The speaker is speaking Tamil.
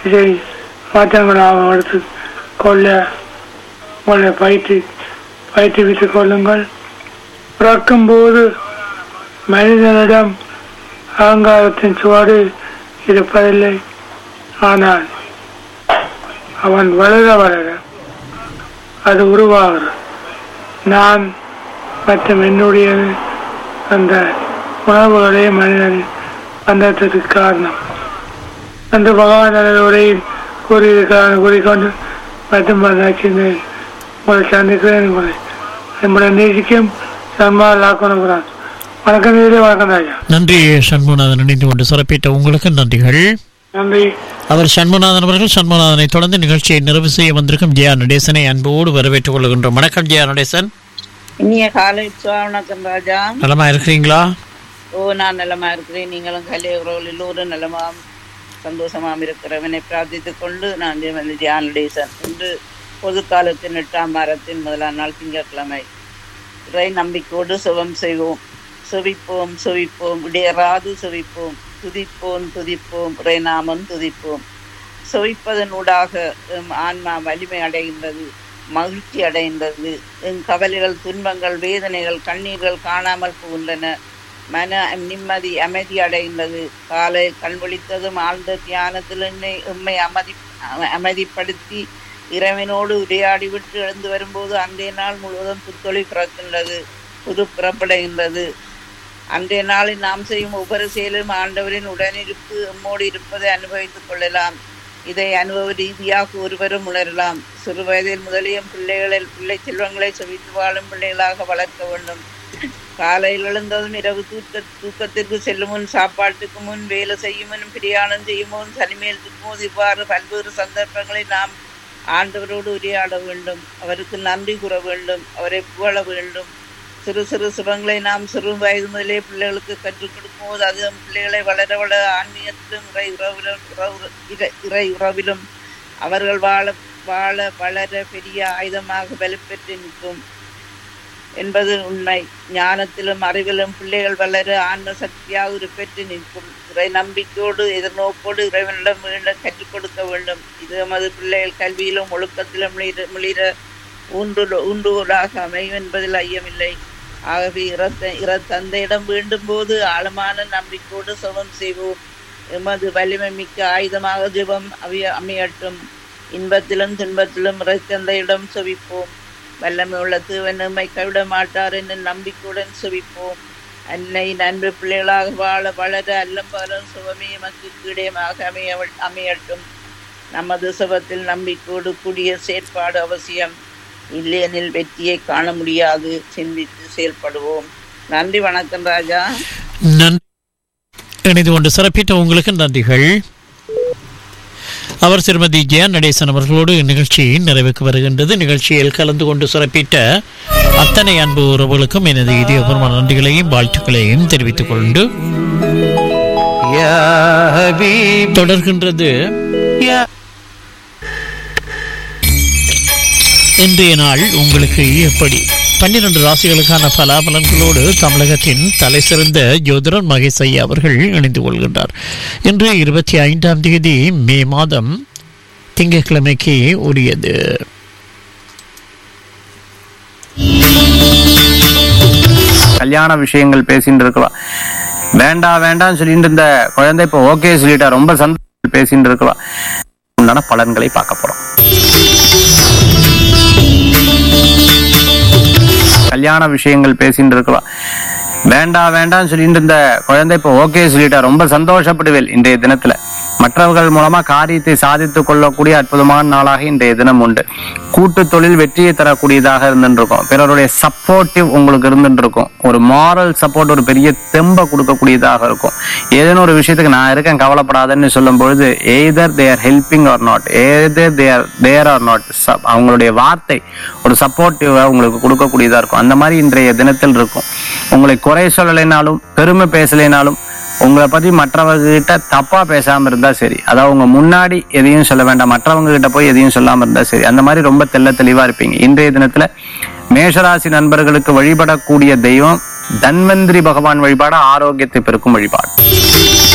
இதை மாற்றங்களாக எடுத்து கொள்ள உங்களை பயிற்சி பயிற்றுவித்துக் கொள்ளுங்கள் பிறக்கும்போது மனிதனிடம் அகங்காரத்தின் சுவடு இருப்பதில்லை ஆனால் அவன் வளர வளர அது உருவாகிறது நான் மற்றும் என்னுடையது அந்த உணவுகளே மனிதனின் பந்தத்திற்கு காரணம் அந்த பகவான் தனது உரையில் கூறியிருக்கிறார் கூறிக்கொண்டு மற்றும் நச்சிந்தேன் உங்களை சந்திக்கிறேன் உங்களை நம்முடைய நேசிக்கும் சன்மா லாக்கணுங்கிறான் வணக்கம் நேரே வணக்கம் ராஜா நன்றி சண்முகநாதன் இணைந்து கொண்டு சிறப்பித்த உங்களுக்கு நன்றிகள் நன்றி அவர் சண்முகநாதன் அவர்கள் சண்முகநாதனை தொடர்ந்து நிகழ்ச்சியை நிறைவு செய்ய வந்திருக்கும் ஜெயா நடேசனை அன்போடு வரவேற்றுக் கொள்கின்றோம் வணக்கம் ஜெயா நடேசன் இனிய காலை வணக்கம் ராஜா நலமா இருக்கிறீங்களா ஓ நான் நலமா இருக்கிறேன் நீங்களும் கலை உறவுகள் எல்லோரும் நலமாம் சந்தோஷமாம் இருக்கிறவனை பிரார்த்தித்துக் கொண்டு நான் வந்து தியானடேசன் இன்று பொது காலத்தின் எட்டாம் வாரத்தின் முதலாம் நாள் திங்கட்கிழமை இறை நம்பிக்கையோடு சுகம் செய்வோம் சுவிப்போம் சுவிப்போம் இடையராது சுவிப்போம் துதிப்போம் துதிப்போம் இறை நாமம் துதிப்போம் சுவிப்பதனூடாக எம் ஆன்மா வலிமை அடைகின்றது மகிழ்ச்சி அடைகின்றது என் கவலைகள் துன்பங்கள் வேதனைகள் கண்ணீர்கள் காணாமல் போகின்றன மன நிம்மதி அமைதி அடைகின்றது காலை கண் விழித்ததும் ஆழ்ந்த தியானத்தில் என்னை எம்மை அமைதி அமைதிப்படுத்தி இறைவனோடு உரையாடி விட்டு எழுந்து வரும்போது அன்றைய நாள் முழுவதும் புத்தொழி பிறக்கின்றது புது பிறப்படைகின்றது அன்றைய நாளில் நாம் செய்யும் ஒவ்வொரு செயலும் ஆண்டவரின் உடனிருப்பு எம்மோடு இருப்பதை அனுபவித்துக் கொள்ளலாம் இதை அனுபவ ரீதியாக ஒருவரும் உணரலாம் சிறு வயதில் முதலியும் பிள்ளைகளில் பிள்ளை செல்வங்களை செவித்து வாழும் பிள்ளைகளாக வளர்க்க வேண்டும் காலையில் எழுந்ததும் இரவு தூக்க தூக்கத்திற்கு செல்லும் முன் சாப்பாட்டுக்கு முன் வேலை செய்யும் முன் பிரயாணம் செய்யும் முன் தனிமேல் போது இவ்வாறு பல்வேறு சந்தர்ப்பங்களில் நாம் ஆண்டவரோடு உரையாட வேண்டும் அவருக்கு நன்றி கூற வேண்டும் அவரை புகழ வேண்டும் சிறு சிறு சுபங்களை நாம் சிறு வயது முதலே பிள்ளைகளுக்கு கற்றுக் கொடுக்கும் போது அது நம் பிள்ளைகளை வளர வளர ஆன்மீகத்திலும் இறை உறவிலும் உறவு இறை- இறை உறவிலும் அவர்கள் வாழ வாழ வளர பெரிய ஆயுதமாக வலுப்பெற்று நிற்கும் என்பது உண்மை ஞானத்திலும் அறிவிலும் பிள்ளைகள் வளர ஆன்ம சக்தியாக உருப்பெற்று நிற்கும் இறை நம்பிக்கையோடு எதிர்நோக்கோடு இறைவனிடம் மீண்டும் கற்றுக் கொடுக்க வேண்டும் இது நமது பிள்ளைகள் கல்வியிலும் ஒழுக்கத்திலும் மிளிர மிளிர ஊன்று ஊன்றுகோலாக அமையும் என்பதில் ஐயமில்லை ஆகவே இறத்த இற தந்தையிடம் வேண்டும் போது ஆழமான நம்பிக்கையோடு சுபம் செய்வோம் எமது வலிமை மிக்க ஆயுதமாக ஜெபம் அவிய அமையட்டும் இன்பத்திலும் துன்பத்திலும் இறை தந்தையிடம் செவிப்போம் வல்லமை உள்ள தேவன் நம்மை கைவிட மாட்டார் என்று நம்பிக்கையுடன் செவிப்போம் அன்னை நண்பு பிள்ளைகளாக வாழ வளர அல்லம் பகலும் சுகமே எமக்கு கீடயமாக அமைய அமையட்டும் நமது சுபத்தில் நம்பிக்கையோடு கூடிய செயற்பாடு அவசியம் இல்லையெனில் வெற்றியை காண முடியாது சிந்தித்து செயல்படுவோம் நன்றி வணக்கம் ராஜா நன்றி இணைந்து கொண்டு சிறப்பித்த உங்களுக்கு நன்றிகள் அவர் திருமதி ஜெயா நடேசன் அவர்களோடு இந்நிகழ்ச்சி நிறைவுக்கு வருகின்றது நிகழ்ச்சியில் கலந்து கொண்டு சிறப்பித்த அத்தனை அன்பு உறவுகளுக்கும் எனது இதயபூர்வ நன்றிகளையும் வாழ்த்துக்களையும் தெரிவித்துக் கொண்டு தொடர்கின்றது இன்றைய நாள் உங்களுக்கு எப்படி பன்னிரண்டு ராசிகளுக்கான பலாபலன்களோடு தமிழகத்தின் தலை சிறந்த ஜோதிடர் மகேஷ் ஐயா அவர்கள் இணைந்து கொள்கின்றார் இன்று இருபத்தி ஐந்தாம் தேதி மே மாதம் திங்கட்கிழமைக்கு உரியது கல்யாண விஷயங்கள் பேசிட்டு இருக்கலாம் வேண்டாம் வேண்டாம் சொல்லிட்டு இருந்த குழந்தை இப்போ ஓகே சொல்லிட்டா ரொம்ப சந்தோஷம் பேசிட்டு இருக்கலாம் உண்டான பலன்களை பார்க்க போறோம் கல்யாண விஷயங்கள் பேசிட்டு இருக்கலாம் வேண்டாம் வேண்டாம் சொல்லிட்டு இருந்த குழந்தை இப்போ ஓகே சொல்லிட்டா ரொம்ப சந்தோஷப்படுவேன் இன்றைய தினத்துல மற்றவர்கள் மூலமா காரியத்தை சாதித்துக் கொள்ளக்கூடிய அற்புதமான நாளாக இன்றைய தினம் உண்டு கூட்டு தொழில் வெற்றியை தரக்கூடியதாக இருந்துருக்கும் பிறருடைய சப்போர்ட்டிவ் உங்களுக்கு இருந்துருக்கும் ஒரு மாரல் சப்போர்ட் ஒரு பெரிய தெம்பை கொடுக்கக்கூடியதாக இருக்கும் ஏதேனும் ஒரு விஷயத்துக்கு நான் இருக்கேன் கவலைப்படாதன்னு சொல்லும் பொழுது either they are helping or not either they are there or not அவங்களுடைய வார்த்தை ஒரு சப்போர்ட்டிவா உங்களுக்கு கொடுக்கக்கூடியதா இருக்கும் அந்த மாதிரி இன்றைய தினத்தில் இருக்கும் உங்களை குறை சொல்லலைனாலும் பெருமை பேசலைனாலும் உங்களை பத்தி மற்றவங்க கிட்ட தப்பா பேசாம இருந்தா சரி அதாவது உங்க முன்னாடி எதையும் சொல்ல வேண்டாம் மற்றவங்க கிட்ட போய் எதையும் சொல்லாம இருந்தா சரி அந்த மாதிரி ரொம்ப தெள்ள தெளிவா இருப்பீங்க இன்றைய தினத்துல மேஷராசி நண்பர்களுக்கு வழிபடக்கூடிய தெய்வம் தன்வந்திரி பகவான் வழிபாடு ஆரோக்கியத்தை பெருக்கும் வழிபாடு